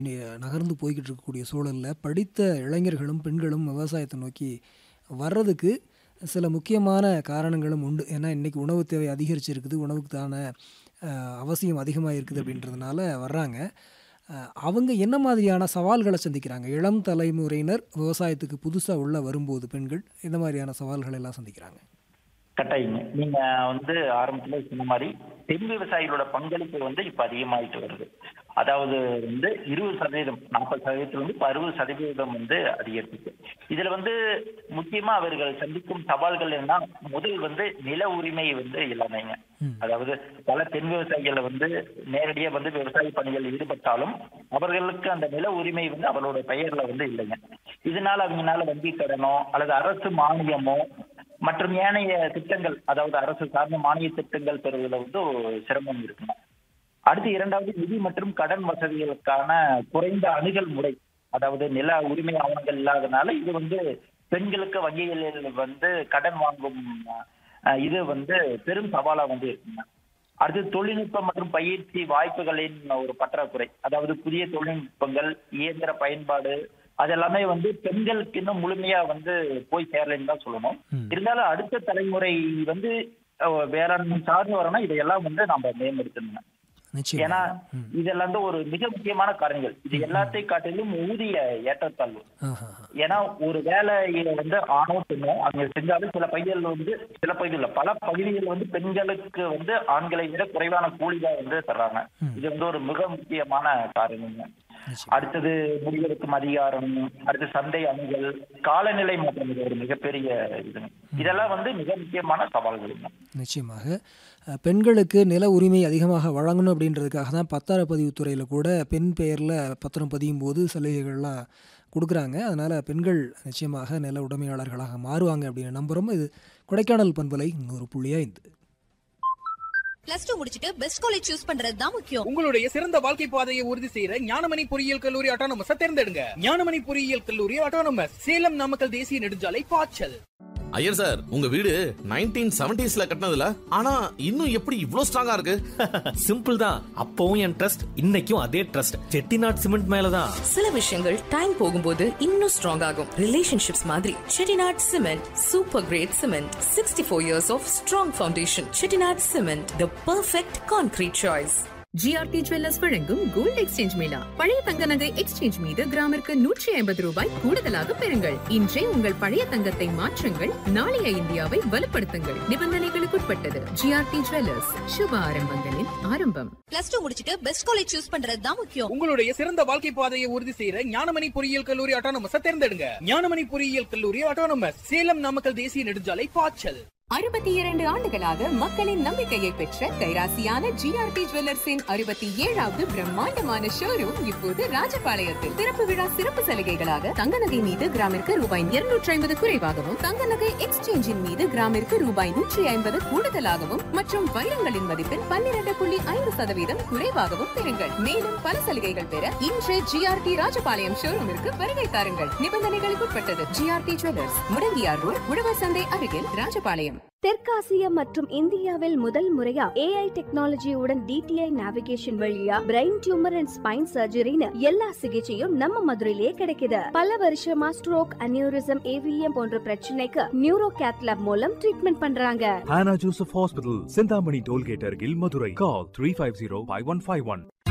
நி நகர்ந்து போய்க்கிட்டு இருக்கக்கூடிய சூழல்ல, படித்த இளைஞர்களும், பெண்களும் விவசாயத்த நோக்கி வர்றதுக்கு சில முக்கியமான காரணங்களும் உண்டு. ஏன்னா, இன்னைக்கு உணவு தேவை அதிகரிச்சிருக்குது. உணவுக்கான அ அவசியம் அதிகமா இருக்குது அப்படின்றதுனால வர்றாங்க. அ அவங்க என்ன மாதிரியான சவால்கள சந்திக்கிறாங்க? இளம் தலைமுறையினர் விவசாயத்துக்கு புதுசா உள்ள வரும்போது பெண்கள், எந்த மாதிரியான சவால்கள் எல்லாம் சந்திக்கிறாங்க? கட்டாயங்க. நீங்க வந்து ஆரம்பத்திலே சொன்ன மாரி, பெண் விவசாயிகளோட பங்களிப்பு வந்து இப்ப அதிகமாயிட்டு வருது. அதாவது வந்து 20% 40% வந்து இப்ப 60% வந்து அதிகரிச்சிருக்கு. இதுல வந்து முக்கியமா அவர்கள் சந்திக்கும் சவால்கள் என்னன்னா, முதல் வந்து நில உரிமை வந்து இல்லாமைங்க. ம். அதாவது பல பெண் விவசாயிகள் வந்து நேரடியா வந்து விவசாய பணிகளில் ஈடுபட்டாலும், அவர்களுக்கு அந்த நில உரிமை வந்து அவர்களோட பெயர்ல வந்து இல்லைங்க. இதனால அவங்கனால வங்கி கடனோ அல்லது அரசு மானியமோ மற்றும் ஏனைய திட்டங்கள் அதாவது அரசு சார்ந்த மானிய திட்டங்கள் பெறுவதில வந்து ஒரு சிரமம் இருக்குங்க. அடுத்து 2வது நிதி மற்றும் கடன் வசதிகளுக்கான குறைந்த அணுகல் முறை. அதாவது நில உரிமை ஆவணங்கள் இல்லாதனால இது வந்து பெண்களுக்கு வங்கிகளில் வந்து கடன் வாங்கும் அ இது வந்து பெரும் சவாலா வந்து இருக்குங்க. அடுத்து தொழில்நுட்பம் மற்றும் பயிற்சி வாய்ப்புகளின் ஒரு பற்றாக்குறை. அதாவது புதிய தொழில்நுட்பங்கள், இயந்திர பயன்பாடு அதெல்லாமே வந்து பெண்களுக்கு இன்னும் முழுமையா வந்து போய் சேரலைன்னு தான் சொல்லணும். ம். இருந்தாலும் அடுத்த தலைமுறை வந்து அ வேளாண்மை சார்ந்து வரணும்னா இதையெல்லாம் வந்து நாம மேம்படுத்தணுங்க. நிச்சயமா. ஏன்னா, ம். இதெல்லாம் வந்து ஒரு மிக முக்கியமான காரணங்கள். இது எல்லாத்தையும் காட்டிலும் ஊதிய ஏற்றத்தாழ்வு. ஆஹாஹா. ஏன்னா, ஒரு வேலையில வந்து ஆணோ, பெண்ணோ அவங்க செஞ்சாலும் சில பகுதிகள் வந்து சில பகுதிகள் இல்ல, பல பகுதிகள் வந்து பெண்களுக்கு வந்து ஆண்களை விட குறைவான கூலி தான் வந்து தர்றாங்க. ம். இது வந்து ஒரு மிக முக்கியமான காரணங்க. நிச்சயம். அடுத்தது முடிவெடுக்கும் அதிகாரம், அடுத்து சந்தை அணுகல், காலநிலை மாற்றம் இது ஒரு மிகப்பெரிய இதுங்க. இதெல்லாம் வந்து மிக முக்கியமான சவால்களுங்க. நிச்சயமாக. அ பெண்களுக்கு நில உரிமை அதிகமாக வழங்கணும் அப்படின்றதுக்காக தான் பத்திரப்பதிவு துறையில கூட பெண் பெயர்ல பத்திரம் பதியும்போது சலுகைகள்லாம் குடுக்குறாங்க. அதனால பெண்கள் நிச்சயமாக நில உடைமையாளர்களாக மாறுவாங்க அப்படின்னு நம்புறோம். இது கொடைக்கானல் பண்பலை 100.5. பிளஸ் டூ முடிச்சிட்டு பெஸ்ட் காலேஜ் சூஸ் பண்றது தான் முக்கியம் உங்களுடைய சிறந்த வாழ்க்கை பாதையை உறுதி செய்யற ஞானமணி பொறியியல் கல்லூரி அட்டானமஸ் தேர்ந்தெடுங்க ஞானமணி பொறியியல் கல்லூரி அட்டானமஸ் சேலம் நாமக்கல் தேசிய நெடுஞ்சாலை பாய்ச்சல் ஐயர் சார் உங்க வீடு நைன்டீன் செவன்டிஸ்ல கட்டினதுல ஆனா இன்னும் எப்படி இவ்ளோ ஸ்ட்ராங்கா இருக்கு சிம்பிள் தான் அப்பவும் என் ட்ரஸ்ட் இன்னைக்கும் அதே ட்ரஸ்ட் செட்டிநாட் சிமெண்ட் மேலதான் சில விஷயங்கள் டைம் போகும்போது இன்னும் ஸ்ட்ராங் ஆகும் ரிலேஷன்ஷிப்ஸ் மாதிரி Chettinad cement super great cement sixty four years of strong foundation Chettinad cement the perfect concrete choice GRT jewellers வழங்கும் கோல்ட் எக்ஸ்சேஞ்ச் மேளா பழைய தங்க நகை எக்ஸ்சேஞ்ச் மீது கிராமிற்கு நூற்றி ஐம்பது ரூபாய் கூடுதலாக பெறுங்கள் இன்றே உங்கள் பழைய தங்கத்தை மாற்றுங்கள் நாளைய இந்தியாவை வலுப்படுத்துங்கள் நிபந்தனைகளுக்குட்பட்டது ஜிஆர்டி ஜுவல்லர்ஸ் சுப ஆரம்பங்களின் ஆரம்பம் பிளஸ் டூ முடிச்சிட்டு பெஸ்ட் காலேஜ் சூஸ் பண்றது தான் முக்கியம் உங்களுடைய சிறந்த வாழ்க்கை பாதையை உறுதி செய்யற ஞானமணி பொறியியல் கல்லூரி அட்டானமஸ் தேர்ந்தெடுங்க ஞானமணி பொறியியல் கல்லூரி அட்டானமஸ் சேலம் நாமக்கல் தேசிய நெடுஞ்சாலை பாய்ச்சல் அறுபத்தி இரண்டு ஆண்டுகளாக மக்களின் நம்பிக்கையை பெற்ற கைராசியான ஜிஆர்டி ஜுவல்லர்ஸின் அறுபத்தி ஏழாவது பிரம்மாண்டமான ஷோரூம் இப்போது ராஜபாளையத்தில் திறப்பு விழா சிறப்பு சலுகைகளாக தங்க நகை மீது கிராமிற்கு ரூபாய் இருநூற்றி ஐம்பது குறைவாகவும் தங்க நகை எக்ஸ்சேஞ்சின் மீது கிராமிற்கு ரூபாய் நூற்றி ஐம்பது கூடுதலாகவும் மற்றும் வைரங்களின் மதிப்பில் பன்னிரண்டு புள்ளி ஐந்து சதவீதம் குறைவாகவும் பெறுங்கள் மேலும் பல சலுகைகள் பெற இன்று ஜிஆர்டி ராஜபாளையம் ஷோரூமிற்கு வருகை தாருங்கள் நிபந்தனைகளுக்குட்பட்டது ஜிஆர்டி ஜுவல்லர்ஸ் முடங்கியார் ரோட் உழவர் சந்தை அருகில் ராஜபாளையம் தெற்காசியா மற்றும் இந்தியாவில் முதல் முறையா ஏஐ டெக்னாலஜியுடன் டிடிஐ நேவிகேஷன் வழியா பிரெயின் டியூமர் அண்ட் ஸ்பைன் சர்ஜரின்னு எல்லா சிகிச்சையும் நம்ம மதுரையிலேயே கிடைக்குது பல வருஷமா ஸ்ட்ரோக் அனியூரிசம் ஏவிஎம் போன்ற பிரச்சனைக்கு நியூரோ கேத்லாப் மூலம் ட்ரீட்மெண்ட் பண்றாங்க Hannah Joseph Hospital, Sindhamani Tollgate, Argil, Madurai. Call 350 5151.